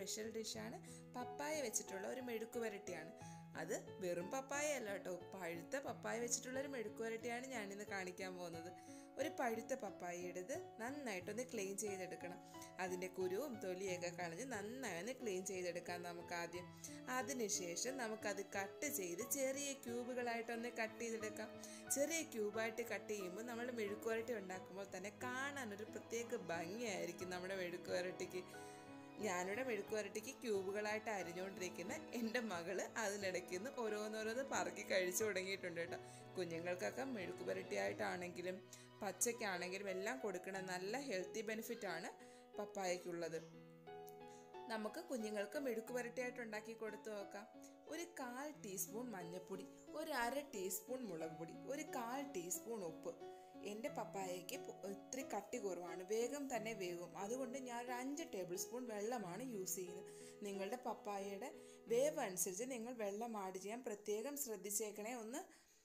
special ഡിഷാണ് പപ്പായ വെച്ചിട്ടുള്ള ഒരു മെഴുക്ക് വരട്ടിയാണ് അത് വെറും പപ്പായ അല്ല കേട്ടോ പഴുത്ത പപ്പായ വെച്ചിട്ടുള്ള ഒരു മെഴുക്ക് വരട്ടിയാണ് ഞാനിന്ന് കാണിക്കാൻ പോകുന്നത് ഒരു പഴുത്ത പപ്പായ എടുത്ത് നന്നായിട്ടൊന്ന് ക്ലീൻ ചെയ്തെടുക്കണം അതിൻ്റെ കുരുവും തൊലിയൊക്കെ കളഞ്ഞ് നന്നായി ഒന്ന് ക്ലീൻ ചെയ്തെടുക്കാം നമുക്ക് ആദ്യം അതിനുശേഷം നമുക്കത് കട്ട് ചെയ്ത് ചെറിയ ക്യൂബുകളായിട്ടൊന്ന് കട്ട് ചെയ്തെടുക്കാം ചെറിയ ക്യൂബായിട്ട് കട്ട് ചെയ്യുമ്പോൾ നമ്മൾ മെഴുക്ക് വരട്ടി ഉണ്ടാക്കുമ്പോൾ തന്നെ കാണാൻ ഒരു പ്രത്യേക ഭംഗിയായിരിക്കും നമ്മുടെ മെഴുക്ക് വരട്ടിക്ക് ഞാനിവിടെ മെഴുക്ക് വരട്ടിക്ക് ക്യൂബുകളായിട്ട് അരിഞ്ഞുകൊണ്ടിരിക്കുന്ന എൻ്റെ മകള് അതിനിടയ്ക്ക് നിന്ന് ഓരോന്നോരോന്ന് പറക്കി കഴിച്ചു തുടങ്ങിയിട്ടുണ്ട് കേട്ടോ കുഞ്ഞുങ്ങൾക്കൊക്കെ മെഴുക്ക് വരട്ടിയായിട്ടാണെങ്കിലും പച്ചയ്ക്കാണെങ്കിലും എല്ലാം കൊടുക്കുന്ന നല്ല ഹെൽത്തി ബെനിഫിറ്റാണ് പപ്പായക്കുള്ളത് നമുക്ക് കുഞ്ഞുങ്ങൾക്ക് മെഴുക്ക് വരട്ടിയായിട്ട് ഉണ്ടാക്കി കൊടുത്തു നോക്കാം ഒരു കാൽ ടീസ്പൂൺ മഞ്ഞൾപ്പൊടി ഒരു അര ടീസ്പൂൺ മുളക് പൊടി ഒരു കാൽ ടീസ്പൂൺ ഉപ്പ് എൻ്റെ പപ്പായയ്ക്ക് ഇത്തിരി കട്ടി കുറവാണ് വേഗം തന്നെ വേകും അതുകൊണ്ട് ഞാൻ ഒരു അഞ്ച് ടേബിൾ സ്പൂൺ വെള്ളമാണ് യൂസ് ചെയ്യുന്നത് നിങ്ങളുടെ പപ്പായയുടെ വേവ് അനുസരിച്ച് നിങ്ങൾ വെള്ളം ആഡ് ചെയ്യാൻ പ്രത്യേകം ശ്രദ്ധിച്ചേക്കണേ ഒന്ന്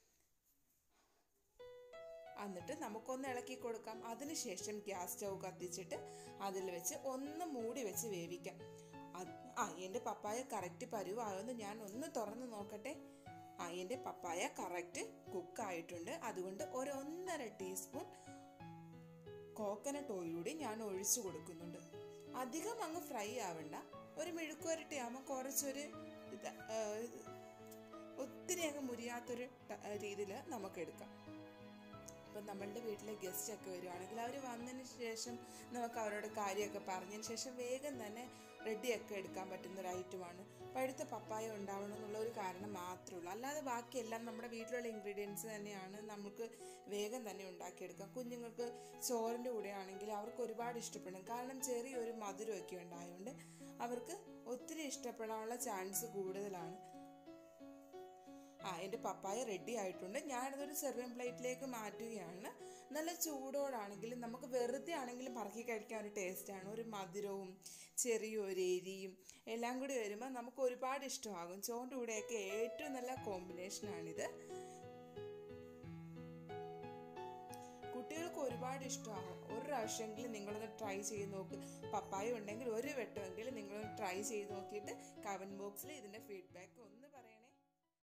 എന്നിട്ട് നമുക്കൊന്ന് ഇളക്കി കൊടുക്കാം അതിനുശേഷം ഗ്യാസ് സ്റ്റൗ കത്തിച്ചിട്ട് അതിൽ വെച്ച് ഒന്ന് മൂടി വെച്ച് വേവിക്കാം ആ എൻ്റെ പപ്പായ കറക്റ്റ് പരുവാകുമെന്ന് ഞാൻ ഒന്ന് തുറന്ന് നോക്കട്ടെ ആ എൻ്റെ പപ്പായ കറക്റ്റ് കുക്കായിട്ടുണ്ട് അതുകൊണ്ട് ഒരു ഒന്നര ടീസ്പൂൺ കോക്കനട്ട് ഓയിൽ കൂടി ഞാൻ ഒഴിച്ചു കൊടുക്കുന്നുണ്ട് അധികം അങ്ങ് ഫ്രൈ ആവണ്ട ഒരു മെഴുക്കുവരട്ടി ആകുമ്പോൾ കുറച്ചൊരു ഇത് ഒത്തിരി അങ്ങ് മുരിയാത്തൊരു രീതിയിൽ നമുക്ക് എടുക്കാം ഇപ്പം നമ്മളുടെ വീട്ടിലെ ഗസ്റ്റ് ഒക്കെ വരുവാണെങ്കിൽ അവർ വന്നതിന് ശേഷം നമുക്ക് അവരോട് കാര്യമൊക്കെ പറഞ്ഞതിന് ശേഷം വേഗം തന്നെ റെഡിയൊക്കെ എടുക്കാൻ പറ്റുന്ന ഒരു ഐറ്റമാണ് പഴുത്ത പപ്പായ ഉണ്ടാവണം എന്നുള്ള ഒരു കാരണം മാത്രമേ ഉള്ളൂ അല്ലാതെ ബാക്കിയെല്ലാം നമ്മുടെ വീട്ടിലുള്ള ഇൻഗ്രീഡിയൻസ് തന്നെയാണ് നമുക്ക് വേഗം തന്നെ ഉണ്ടാക്കിയെടുക്കാം കുഞ്ഞുങ്ങൾക്ക് ചോറിൻ്റെ കൂടെ ആണെങ്കിൽ അവർക്ക് ഒരുപാട് ഇഷ്ടപ്പെടും കാരണം ചെറിയൊരു മധുരമൊക്കെ ഉണ്ടായതുകൊണ്ട് അവർക്ക് ഒത്തിരി ഇഷ്ടപ്പെടാനുള്ള ചാൻസ് കൂടുതലാണ് ആ എൻ്റെ പപ്പായ റെഡി ആയിട്ടുണ്ട് ഞാനിതൊരു സെർവിങ് പ്ലേറ്റിലേക്ക് മാറ്റുകയാണ് നല്ല ചൂടോടാണെങ്കിലും നമുക്ക് വെറുതെ ആണെങ്കിലും പറക്കി കഴിക്കാൻ ഒരു ടേസ്റ്റാണ് ഒരു മധുരവും ചെറിയൊരു എരിയും എല്ലാം കൂടി വരുമ്പോൾ നമുക്ക് ഒരുപാട് ഇഷ്ടമാകും ചോറിൻ്റെ കൂടെയൊക്കെ ഏറ്റവും നല്ല കോമ്പിനേഷനാണിത് കുട്ടികൾക്ക് ഒരുപാട് ഇഷ്ടമാകും ഒരു പ്രാവശ്യമെങ്കിലും നിങ്ങളൊന്ന് ട്രൈ ചെയ്ത് നോക്ക് പപ്പായ ഉണ്ടെങ്കിൽ ഒരു വെട്ടമെങ്കിലും നിങ്ങളൊന്ന് ട്രൈ ചെയ്ത് നോക്കിയിട്ട് കമൻറ്റ് ബോക്സിൽ ഇതിൻ്റെ ഫീഡ്ബാക്ക്